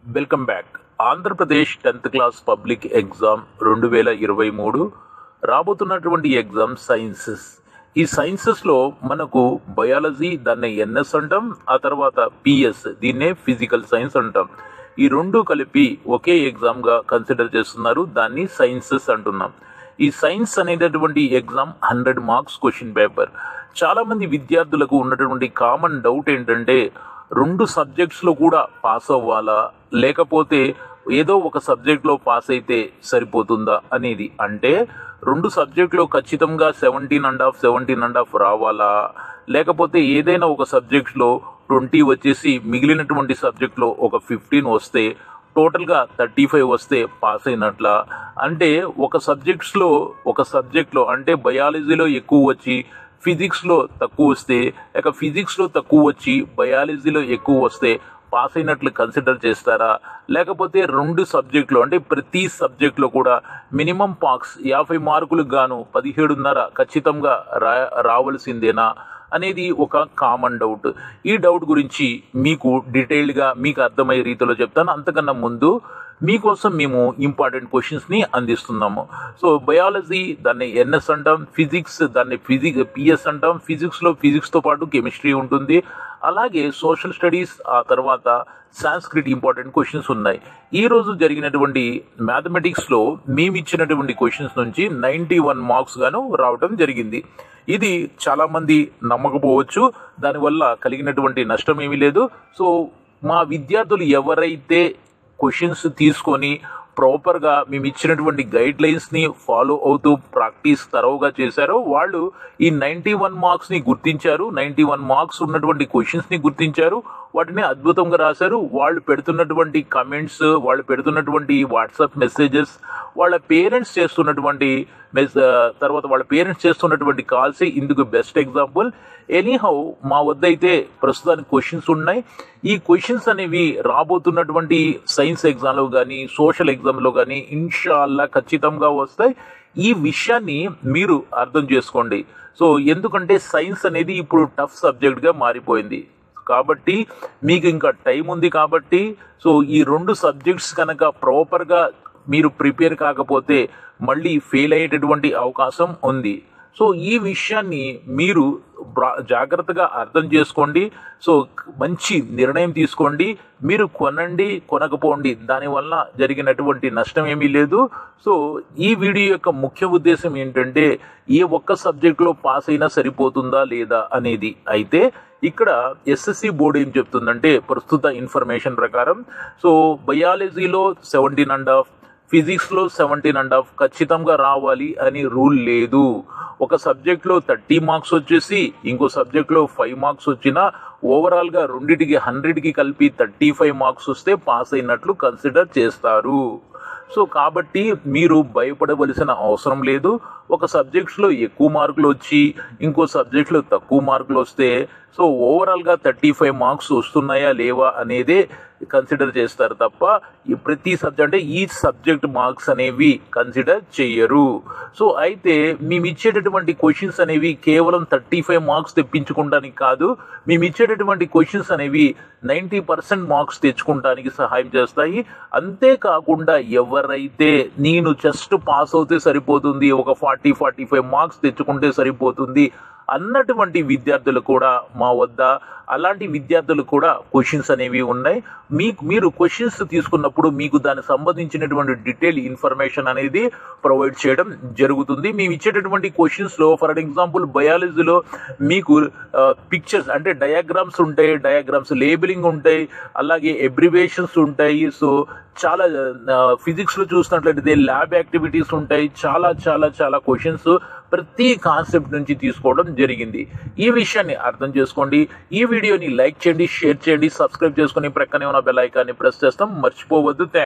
welcome back Andhra Pradesh tenth class public exam రెండు వేల ఇరవై మూడు రాబోతున్నటువంటి ఎగ్జామ్ సైన్సెస్ ఈ సైన్సెస్లో మనకు బయాలజీ దాన్ని ఎన్ఎస్ అంటాం ఆ తర్వాత పిఎస్ దీన్నే ఫిజికల్ సైన్స్ అంటాం ఈ రెండు కలిపి ఒకే ఎగ్జామ్గా కన్సిడర్ చేస్తున్నారు దాన్ని సైన్సెస్ అంటున్నాం ఈ సైన్స్ అనేటటువంటి exam hundred marks question paper చాలా మంది విద్యార్థులకు ఉన్నటువంటి కామన్ డౌట్ ఏంటంటే రెండు సబ్జెక్ట్స్లో కూడా పాస్ అవ్వాలా లేకపోతే ఏదో ఒక సబ్జెక్ట్లో పాస్ అయితే సరిపోతుందా అనేది అంటే రెండు సబ్జెక్టులో ఖచ్చితంగా seventeen and half seventeen and half రావాలా లేకపోతే ఏదైనా ఒక సబ్జెక్ట్లో ట్వంటీ వచ్చేసి మిగిలినటువంటి సబ్జెక్ట్లో ఒక ఫిఫ్టీన్ వస్తే టోటల్గా థర్టీ ఫైవ్ వస్తే పాస్ అయినట్ల అంటే ఒక సబ్జెక్ట్స్లో ఒక సబ్జెక్ట్లో అంటే బయాలజీలో ఎక్కువ వచ్చి ఫిజిక్స్లో తక్కువ వస్తే లేక ఫిజిక్స్లో తక్కువ వచ్చి బయాలజీలో ఎక్కువ వస్తే పాస్ అయినట్లు కన్సిడర్ చేస్తారా లేకపోతే రెండు సబ్జెక్టులు అంటే ప్రతి సబ్జెక్టులో కూడా మినిమం పాక్స్ యాభై మార్కులకు గాను పదిహేడున్నర ఖచ్చితంగా రా రావలసిందేనా అనేది ఒక కామన్ డౌట్ ఈ డౌట్ గురించి మీకు డీటెయిల్డ్గా మీకు అర్థమయ్యే రీతిలో చెప్తాను అంతకన్నా ముందు మీకోసం మేము ఇంపార్టెంట్ క్వశ్చన్స్ని అందిస్తున్నాము సో బయాలజీ దాన్ని ఎన్ఎస్ అంటాం ఫిజిక్స్ దాన్ని ఫిజిక్ పిఎస్ అంటాం ఫిజిక్స్లో ఫిజిక్స్తో పాటు కెమిస్ట్రీ ఉంటుంది అలాగే సోషల్ స్టడీస్ ఆ తర్వాత సాంస్క్రిట్ ఇంపార్టెంట్ క్వశ్చన్స్ ఉన్నాయి ఈ రోజు జరిగినటువంటి మ్యాథమెటిక్స్లో మేము ఇచ్చినటువంటి క్వశ్చన్స్ నుంచి నైంటీ వన్ మార్క్స్ గాను రావడం జరిగింది ఇది చాలా మంది నమ్మకపోవచ్చు దానివల్ల కలిగినటువంటి నష్టం ఏమీ లేదు సో మా విద్యార్థులు ఎవరైతే క్వశ్చన్స్ తీసుకొని ప్రాపర్గా మేము ఇచ్చినటువంటి గైడ్ లైన్స్ని ఫాలో అవుతూ ప్రాక్టీస్ తరవుగా చేశారో వాళ్ళు ఈ నైంటీ వన్ మార్క్స్ని గుర్తించారు నైంటీ వన్ మార్క్స్ ఉన్నటువంటి క్వశ్చన్స్ని గుర్తించారు వాటిని అద్భుతంగా రాశారు వాళ్ళు పెడుతున్నటువంటి కమెంట్స్ వాళ్ళు పెడుతున్నటువంటి వాట్సాప్ మెసేజెస్ వాళ్ళ పేరెంట్స్ చేస్తున్నటువంటి మెస్ తర్వాత వాళ్ళ పేరెంట్స్ చేస్తున్నటువంటి కాల్స్ ఇందుకు బెస్ట్ ఎగ్జాంపుల్ ఎనీహౌ మా వద్ద అయితే ప్రస్తుతానికి క్వశ్చన్స్ ఉన్నాయి ఈ క్వశ్చన్స్ అనేవి రాబోతున్నటువంటి సైన్స్ ఎగ్జామ్లో కానీ సోషల్ ఎగ్జామ్లో కానీ ఇన్షాల్లా ఖచ్చితంగా వస్తాయి ఈ విషయాన్ని మీరు అర్థం చేసుకోండి సో ఎందుకంటే సైన్స్ అనేది ఇప్పుడు టఫ్ సబ్జెక్ట్గా మారిపోయింది కాబట్టి మీకు ఇంకా టైం ఉంది కాబట్టి సో ఈ రెండు సబ్జెక్ట్స్ కనుక ప్రాపర్గా మీరు ప్రిపేర్ కాకపోతే మళ్ళీ ఫెయిల్ అయ్యేటటువంటి అవకాశం ఉంది సో ఈ విషయాన్ని మీరు జాగ్రత్తగా అర్థం చేసుకోండి సో మంచి నిర్ణయం తీసుకోండి మీరు కొనండి కొనకపోండి దానివల్ల జరిగినటువంటి నష్టం ఏమీ లేదు సో ఈ వీడియో యొక్క ముఖ్య ఉద్దేశం ఏంటంటే ఏ ఒక్క సబ్జెక్ట్లో పాస్ అయినా సరిపోతుందా లేదా అనేది అయితే ఇక్కడ ఎస్ఎస్సి బోర్డు ఏం చెప్తుందంటే ప్రస్తుత ఇన్ఫర్మేషన్ ప్రకారం సో బయాలజీలో సెవెంటీన్ అండ్ హాఫ్ ఫిజిక్స్లో సెవెంటీన్ అండ్ హాఫ్ ఖచ్చితంగా రావాలి అని రూల్ లేదు ఒక సబ్జెక్ట్లో థర్టీ మార్క్స్ వచ్చేసి ఇంకో సబ్జెక్ట్లో ఫైవ్ మార్క్స్ వచ్చినా ఓవరాల్గా రెండింటికి హండ్రెడ్కి కలిపి థర్టీ ఫైవ్ మార్క్స్ వస్తే పాస్ అయినట్లు కన్సిడర్ చేస్తారు సో కాబట్టి మీరు భయపడవలసిన అవసరం లేదు ఒక సబ్జెక్ట్స్లో ఎక్కువ మార్కులు వచ్చి ఇంకో సబ్జెక్ట్లో తక్కువ మార్కులు వస్తే సో ఓవరాల్గా థర్టీ ఫైవ్ మార్క్స్ వస్తున్నాయా లేవా అనేదే కన్సిడర్ చేస్తారు తప్ప ఈ ప్రతి సబ్జెక్ట్ అంటే ఈ సబ్జెక్ట్ మార్క్స్ అనేవి కన్సిడర్ చెయ్యరు సో అయితే మేము ఇచ్చేటటువంటి క్వశ్చన్స్ అనేవి కేవలం థర్టీ ఫైవ్ మార్క్స్ తెప్పించుకోవడానికి కాదు మేము ఇచ్చేటటువంటి క్వశ్చన్స్ అనేవి నైంటీ పర్సెంట్ మార్క్స్ తెచ్చుకోవడానికి సహాయం చేస్తాయి అంతేకాకుండా ఎవరైతే నేను జస్ట్ పాస్ అవుతే సరిపోతుంది ఒక ఫార్టీ ఫార్టీ ఫైవ్ మార్క్స్ తెచ్చుకుంటే సరిపోతుంది అన్నటువంటి విద్యార్థులు కూడా మా వద్ద అలాంటి విద్యార్థులు కూడా క్వశ్చన్స్ అనేవి ఉన్నాయి మీకు మీరు క్వశ్చన్స్ తీసుకున్నప్పుడు మీకు దానికి సంబంధించినటువంటి డీటెయిల్ ఇన్ఫర్మేషన్ అనేది ప్రొవైడ్ చేయడం జరుగుతుంది మేము ఇచ్చేటటువంటి క్వశ్చన్స్లో ఫర్ ఎగ్జాంపుల్ బయాలజీలో మీకు పిక్చర్స్ అంటే డయాగ్రామ్స్ ఉంటాయి డయాగ్రామ్స్ లేబులింగ్ ఉంటాయి అలాగే ఎబ్రివేషన్స్ ఉంటాయి సో చాలా ఫిజిక్స్లో చూసినట్లయితే ల్యాబ్ యాక్టివిటీస్ ఉంటాయి చాలా చాలా చాలా క్వశ్చన్స్ ప్రతి కాన్సెప్ట్ నుంచి తీసుకోవడం జరిగింది ఈ విషయాన్ని అర్థం చేసుకోండి ఈ వీడియోని లైక్ చేయండి షేర్ చేయండి సబ్స్క్రైబ్ చేసుకుని ప్రక్కనే ఉన్న బెల్ ఐకాన్ని ప్రెస్ చేస్తాం మర్చిపోవద్దు